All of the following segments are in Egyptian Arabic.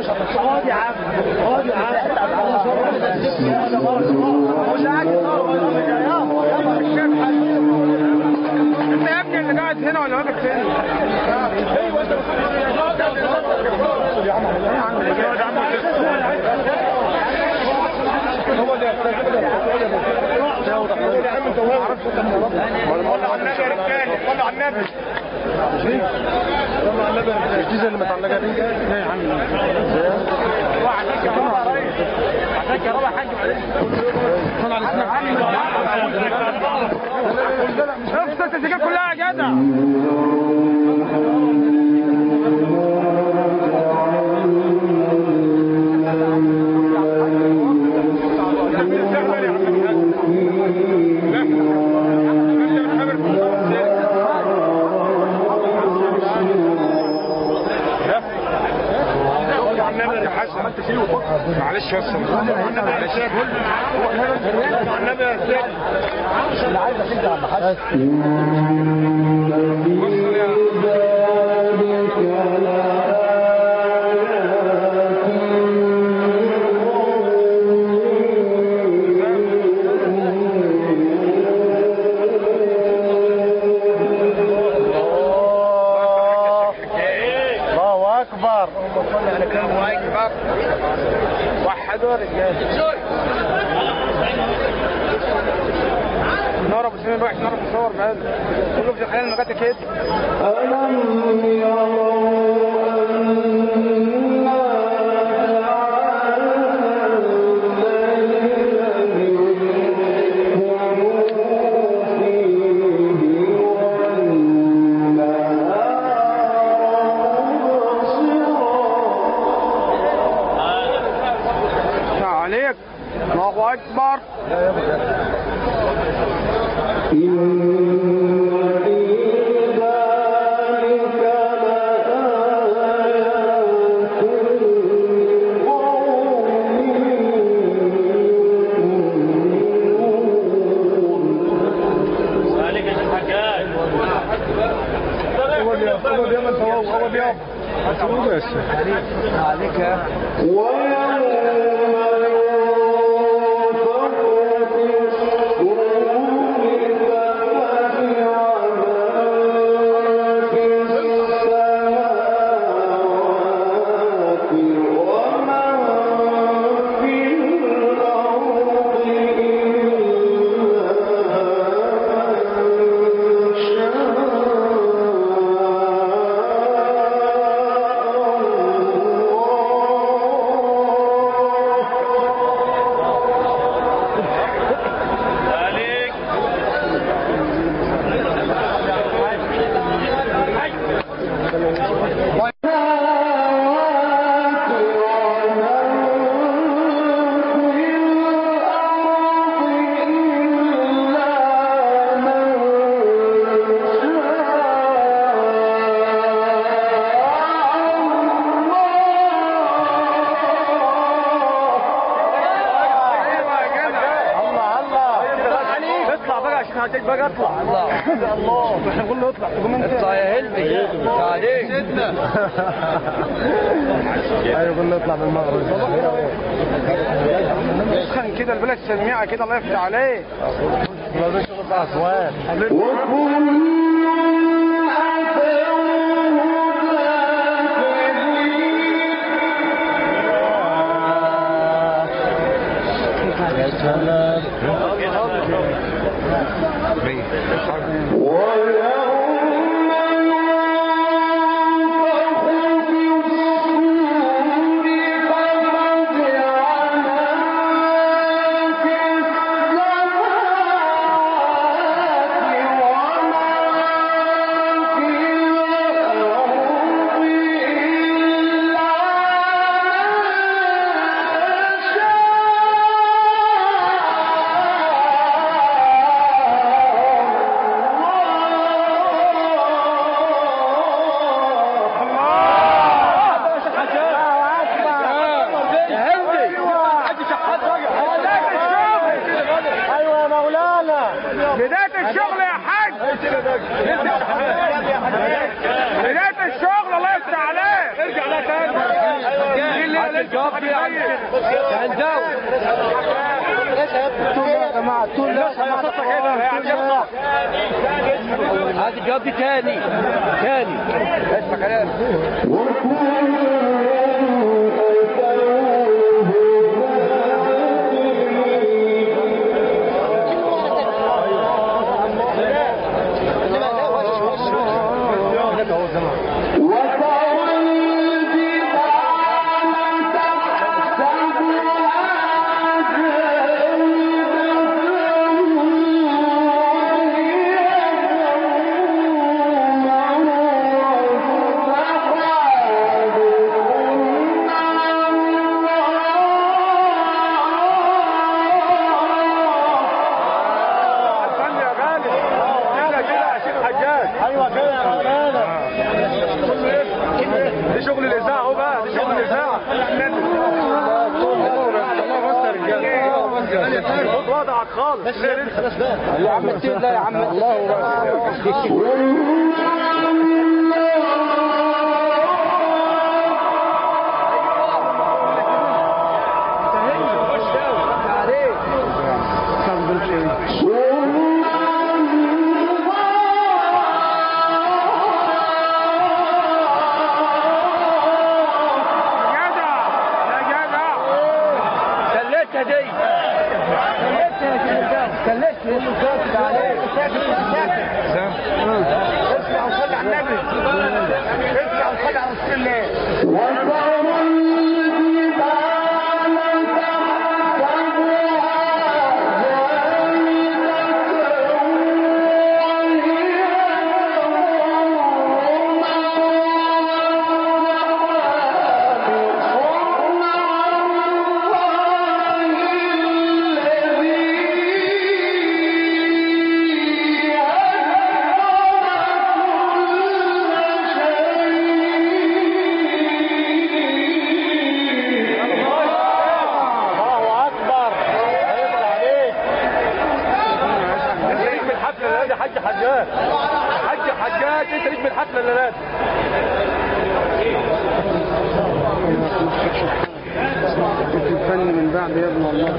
مش هتتصور يا عم اقعد يا عم مش قاعد انت يا ابني اللي قاعد هنا ولا واقف فين؟ ايوه انت يا عم يا عم هو ده يا عم انت واقف صلوا على النبي يا رجاله صلوا على النبي صلوا على النبي الجيزه اللي متعلقه دي لا يا عم عشان كهرباء يا ريس عشان كهرباء حاج صلوا على النبي افصل السجاير كلها يا جدع معلش يا استاذ النبي يا شيخ النبي يا شيخ اللي عايزك انت يا عم حاج بص يا الله اكبر الله اكبر وحدوا يا رجاله نار ابو سنين الواحد نار مصور بهذا كله في خلال المجات كده عليك الله اكبر هو بيض هو بيض انت هو هو بيض عليك يا الله الله اطلع بقى عشان هتك بقى اطلع الله الله قول له اطلع تقوم انت اطلع يا هلبي عليك ايوه قول له اطلع بالمغرب اسخن كده البلد سميعه كده الله يفتح عليك ما ده شغل اصوات يا سلام ايوه يا مولانا بدايه الشغل يا حاج بدايه الشغل الله يفتح عليك ارجع لها تاني دي اللي هي الجواب دي عن هنداوي يا جماعه طول لا هذا الجواب دي تاني تاني اسمع كلام استنى يا غالي كده كده يا شيخ حجاج ايوه كده يا مولانا دي شغل الاذاعه اهو بقى دي شغل الاذاعه خد وضعك خالص ليه انت يا عم كتير لا يا عم الله جدع يا جدع سلتها دي اسمع وصلي على النبي اسمع وصلي على رسول الله الله اكبر هيطلع عليك انت نجم الحفله اللي دي حاج حجاج حاج حجاج انت نجم الحفله اللي دي الفن من بعد يا ابن الله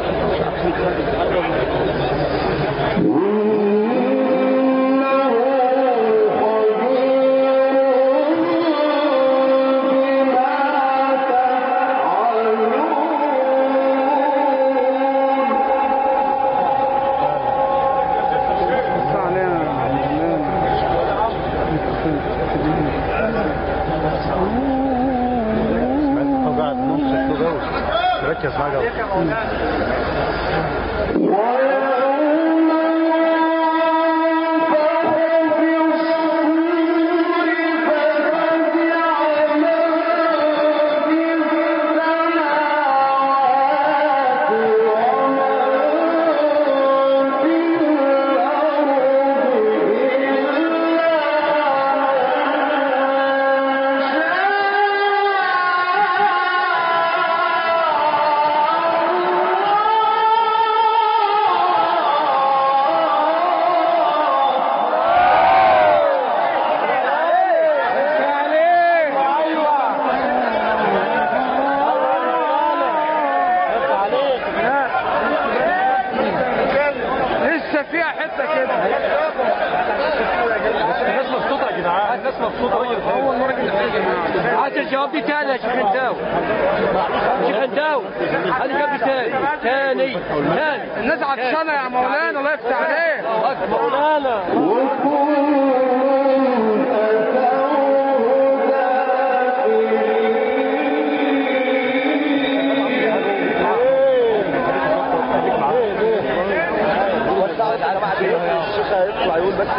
قاعد نص ركز معايا لسه فيها حته كده الناس مبسوطه يا جدعان الناس مبسوطه راجل اول مره كده يا جماعه هات الجواب دي تاني يا شيخ هنداوي شيخ هنداوي هات الجواب دي تاني تاني تاني الناس عطشانه يا مولانا الله يفتح عليك الله اكبر مولانا الشيخ هيطلع يقول بس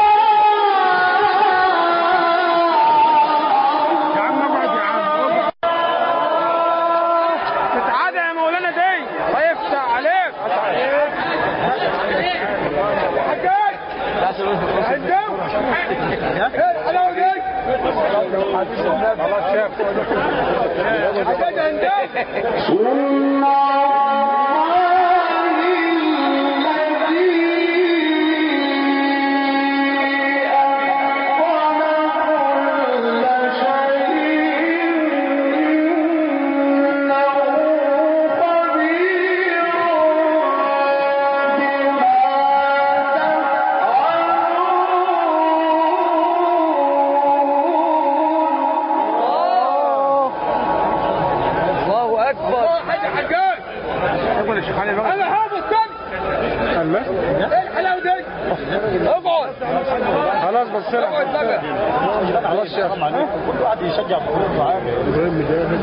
يا عم اقعد يا عم خلاص شاف الله اكبر اقول يا شيخ علي بقى انا هذا الثاني الله ايه الحلاوه دي اقعد خلاص بص اقعد بقى خلاص شاف كل واحد يشجع ابراهيم مجاهد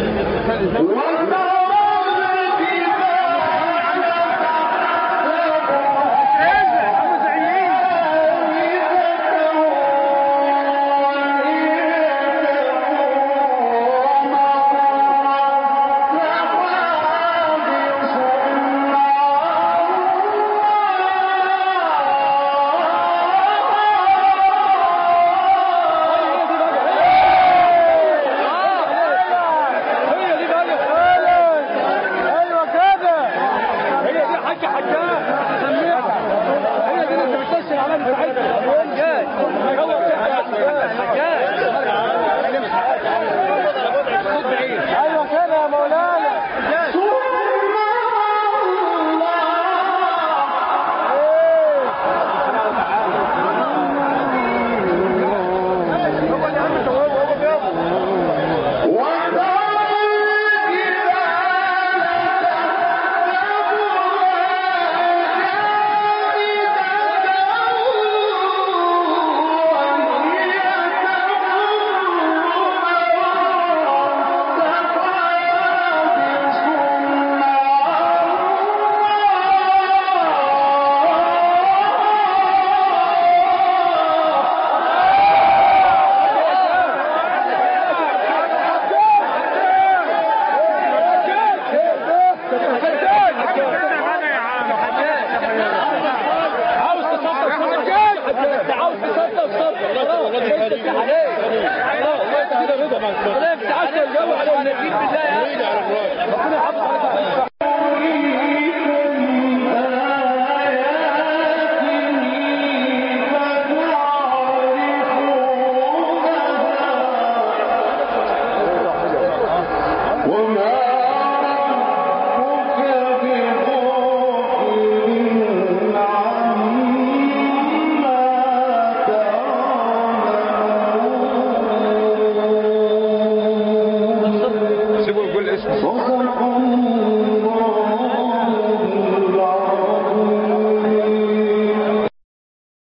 هي دي بقى ايوه كده هي دي حاجه حجاج سميها هي دي اللي بتمثل علامه ساعتها حجاج حجاج ايوه كده يا مولانا عاوز تصدق حجاج عاوز تصدق صدق خلاص انت عليك الله انت كده رضا انا بتعشى الجو على ونجيب بالله يا اخي ربنا يحافظ عليك سيبوا يقول اسمه وخلق